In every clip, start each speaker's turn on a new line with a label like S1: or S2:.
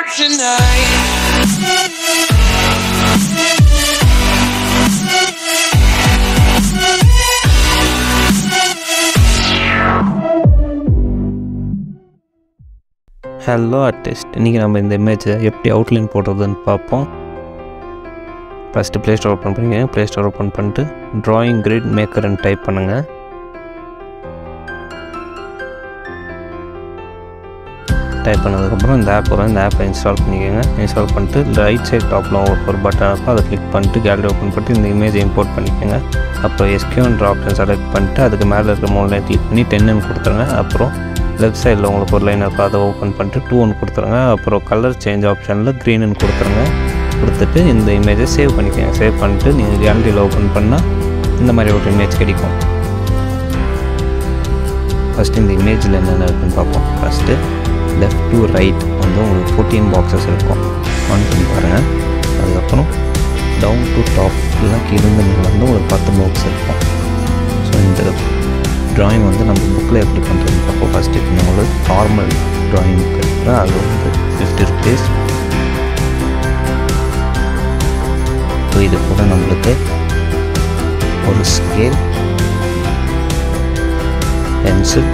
S1: tonight.
S2: Hello artist இன்றைக்கி நம்ம இந்த இமேஜை எப்படி அவுட்லைன் போடுறதுன்னு பார்ப்போம் ஃபஸ்ட்டு ப்ளே ஸ்டோர் ஓப்பன் பண்ணிக்கோங்க ப்ளே ஸ்டோர் ஓப்பன் பண்ணிட்டு ட்ராயிங் கிரிட் மேக்கர்னு டைப் பண்ணுங்கள் டைப் பண்ணதுக்கப்புறம் இந்த ஆப் வரும் இந்த ஆப்பை இன்ஸ்டால் பண்ணிக்கோங்க இன்ஸ்டால் பண்ணிட்டு ரைட் சைட் டாப்பில் ஒரு பட்டன் இருக்கும் அதை கிளிக் பண்ணிட்டு கேலரி ஓப்பன் பண்ணிட்டு இந்த இமேஜை இம்போர்ட் பண்ணிக்கோங்க அப்புறம் எஸ்கியூன்ற ஆப்ஷன் செலக்ட் பண்ணிட்டு அதுக்கு மேலே இருக்க மூணு லைன் கிளிக் பண்ணி டென்னு கொடுத்துருங்க அப்புறம் லெஃப்ட் சைடில் உங்களுக்கு ஒரு லைன் இருக்கும் அதை ஓப்பன் பண்ணிட்டு டூ ஒன்று கொடுத்துருங்க அப்புறம் கலர் சேஞ்ச் ஆப்ஷனில் க்ரீனுன்னு கொடுத்துருங்க கொடுத்துட்டு இந்த இமேஜை சேவ் பண்ணிக்கோங்க சேவ் பண்ணிட்டு நீங்கள் கேலரியில் ஓப்பன் பண்ணால் இந்த மாதிரி ஒரு இமேஜ் கிடைக்கும் ஃபஸ்ட்டு இந்த இமேஜில் என்னென்ன இருக்குன்னு பார்ப்போம் ஃபஸ்ட்டு லெஃப்ட் டு ரைட் வந்து உங்களுக்கு ஃபோர்டீன் பாக்ஸஸ் இருக்கும் ஆன் பண்ணி பாருங்கள் அதுக்கப்புறம் டவுன் டு டாப் இல்லை கீழேருந்து மேலே வந்து உங்களுக்கு பத்து பாக்ஸ் இருக்கும் ஸோ இந்த ட்ராயிங் வந்து நம்ம புக்கில் எப்படி பண்ணுறது பார்ப்போம் ஃபஸ்ட்டு இப்போ நம்மளுக்கு நார்மல் ட்ராயிங் இருக்கிற அது வந்து ஃபிஃப்டி ருபீஸ் ஸோ இது கூட நம்மளுக்கு ஒரு ஸ்கேல் பென்சில்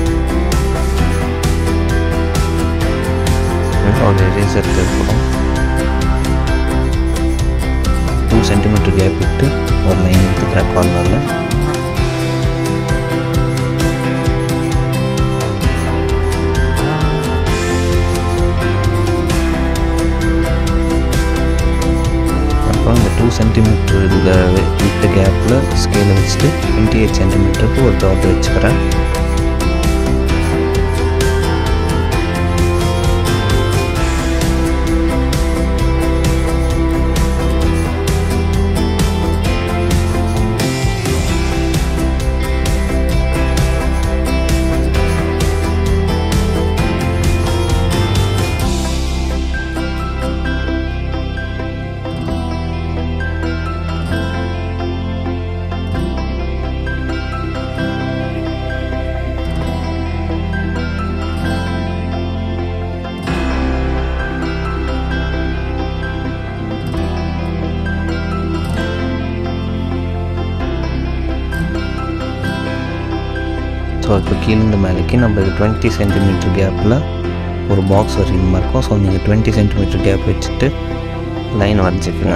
S2: ஒரு எரேசர் தேவைப்படும் டூ சென்டிமீட்டர் கேப் விட்டு ஒரு லைன் எடுத்துக்கிற கார்னரில் அப்புறம் இந்த டூ சென்டிமீட்டர் இதில் விட்ட கேப்பில் ஸ்கேலை வச்சுட்டு டுவெண்ட்டி எயிட் சென்டிமீட்டருக்கு ஒரு டாட் வச்சுக்கிறேன் ஸோ இப்போ கீழேருந்து மேலேக்கு நம்ம டுவெண்ட்டி சென்டிமீட்டர் கேப்பில் ஒரு பாக்ஸ் வரைக்கும் மாதிரி இருக்கும் ஸோ நீங்கள் டுவெண்ட்டி சென்டிமீட்டர் கேப் வச்சுட்டு லைன் வரைஞ்சிக்கோங்க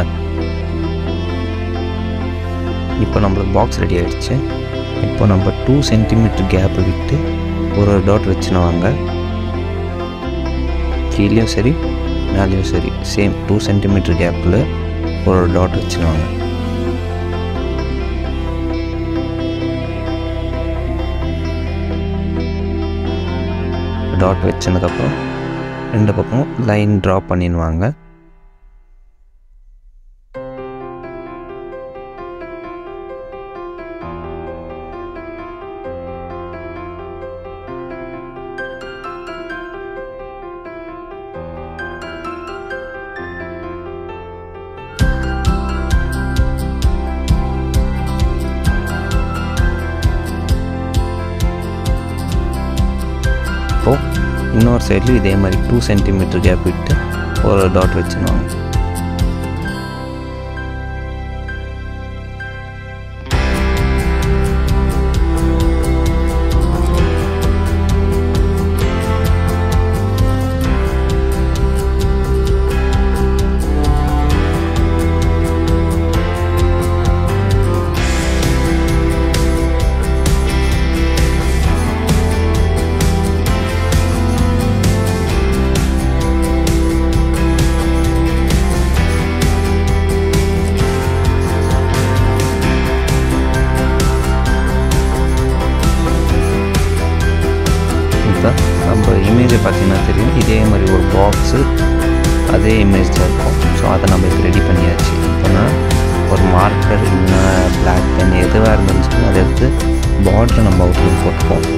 S2: இப்போ நம்மளுக்கு பாக்ஸ் ரெடி ஆகிடுச்சு இப்போ நம்ம டூ சென்டிமீட்டர் கேப் விட்டு ஒரு டாட் வச்சுன்னு வாங்க கீழேயும் சரி மேலேயும் சரி சேம் டூ சென்டிமீட்டர் கேப்பில் ஒரு டாட் வச்சுன்னு வாங்க டாட் வச்சதுக்கப்புறம் ரெண்டு பக்கமும் லைன் ட்ரா பண்ணிடுவாங்க இப்போது இன்னொரு சைட்லையும் இதே மாதிரி டூ சென்டிமீட்டர் கேப் விட்டு ஒரு டாட் வச்சுருவாங்க இப்போ நம்ம இமேஜை பார்த்தீங்கன்னா தெரியும் இதே மாதிரி ஒரு பாக்ஸு அதே இமேஜ் தான் இருக்கும் ஸோ அதை நம்ம இப்போ ரெடி பண்ணியாச்சு இப்போனா ஒரு மார்க்கர் இல்லைன்னா பிளாக் பென் எதுவாக இருந்துச்சுன்னா அதை எடுத்து பார்டர் நம்ம அவுட்லைன் போட்டுப்போம்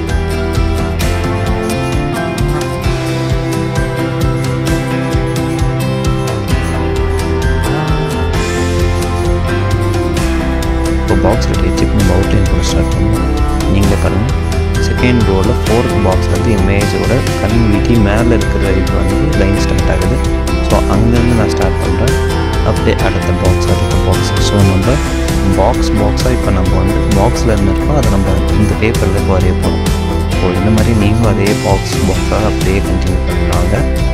S2: இப்போ பாக்ஸ் ரெடி வச்சு இப்போ நம்ம அவுட்லைன் போட ஸ்டார்ட் பண்ணுவோம் நீங்களே பாருங்கள் சரி செகண்ட் ரோவில் ஃபோர்த் பாக்ஸ் வந்து இமேஜோட கண் விதி மேலே இருக்கிற இது வந்து லைன் ஸ்டார்ட் ஆகுது ஸோ அங்கேருந்து நான் ஸ்டார்ட் பண்ணுறேன் அப்படியே அடுத்த பாக்ஸ் அடுத்த பாக்ஸ் ஸோ நம்ம பாக்ஸ் பாக்ஸாக இப்போ நம்ம வந்து பாக்ஸில் இருந்திருக்கோம் அதை நம்ம இந்த பேப்பரில் வரைய போகிறோம் ஸோ இந்த மாதிரி நீங்களும் அதே பாக்ஸ் பாக்ஸாக அப்படியே கண்டினியூ பண்ணுறாங்க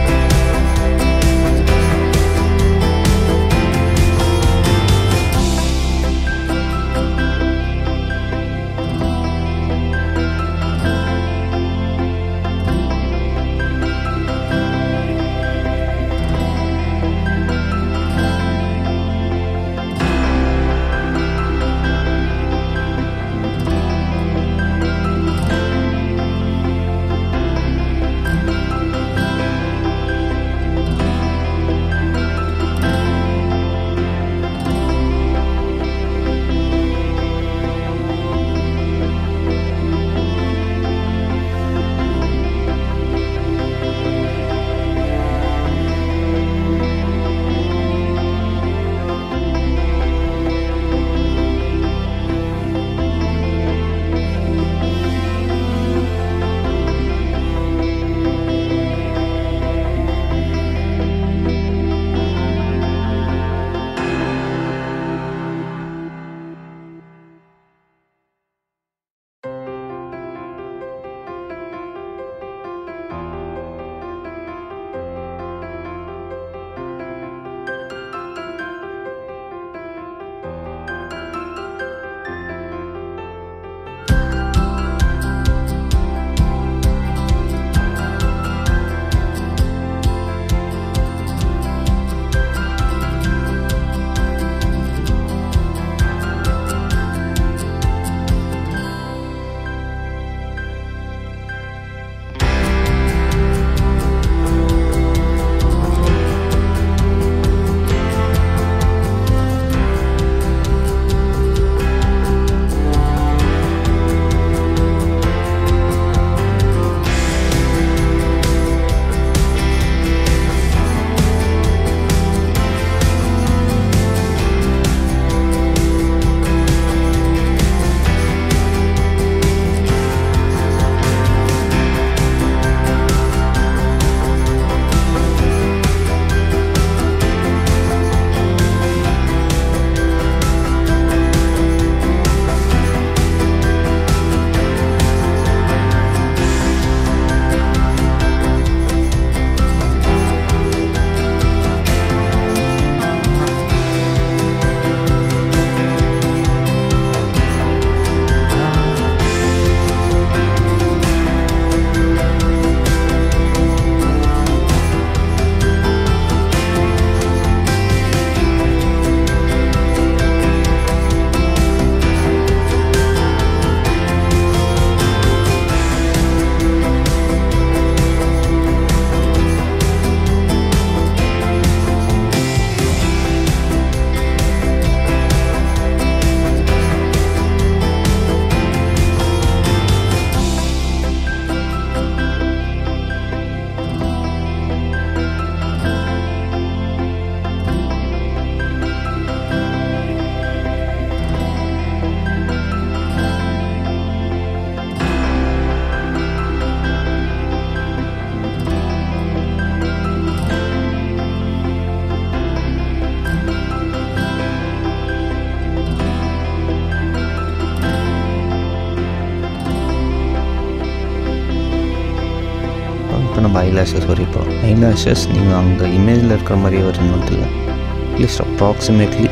S2: நம்ம ஐலாஷஸ் வரைய போகிறோம் ஐலாஷஸ் நீங்கள் அங்கே இமேஜில் இருக்கிற மாதிரியே வரணும் இல்லை அட்லீஸ்ட் அப்ராக்சிமேட்லி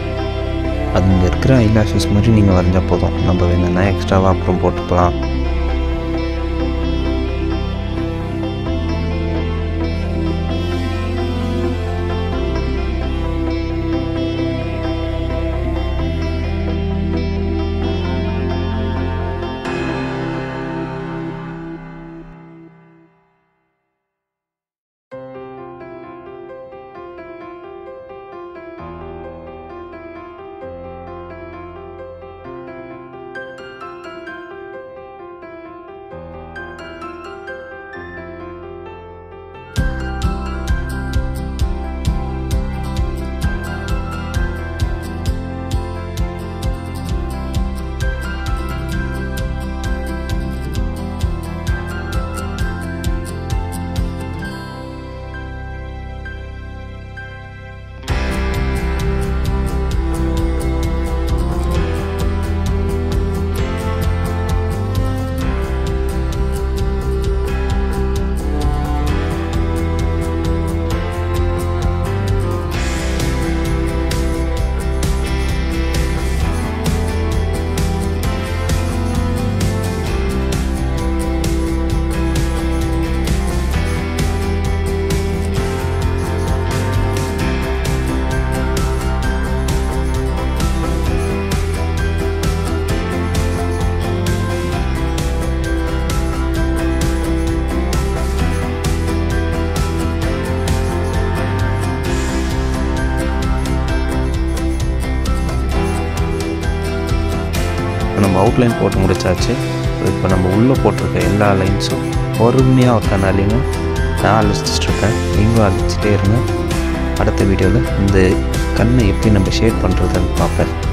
S2: அது இங்கே இருக்கிற ஐலாஷஸ் மாதிரி நீங்கள் வரைஞ்சால் போதும் நம்ம வேணும்னா எக்ஸ்ட்ராவாக அப்புறம் போட்டுக்கலாம் அவுட்லைன் போட்டு முடிச்சாச்சு இப்போ நம்ம உள்ளே போட்டிருக்க எல்லா லைன்ஸும் பொறுமையாக உட்காந்து அழிங்க நான் அழிச்சிட்ருக்கேன் நீங்களும் அழிச்சிட்டே இருங்க அடுத்த வீடியோவில் இந்த கண்ணை எப்படி நம்ம ஷேட் பண்ணுறதுன்னு பார்ப்பேன்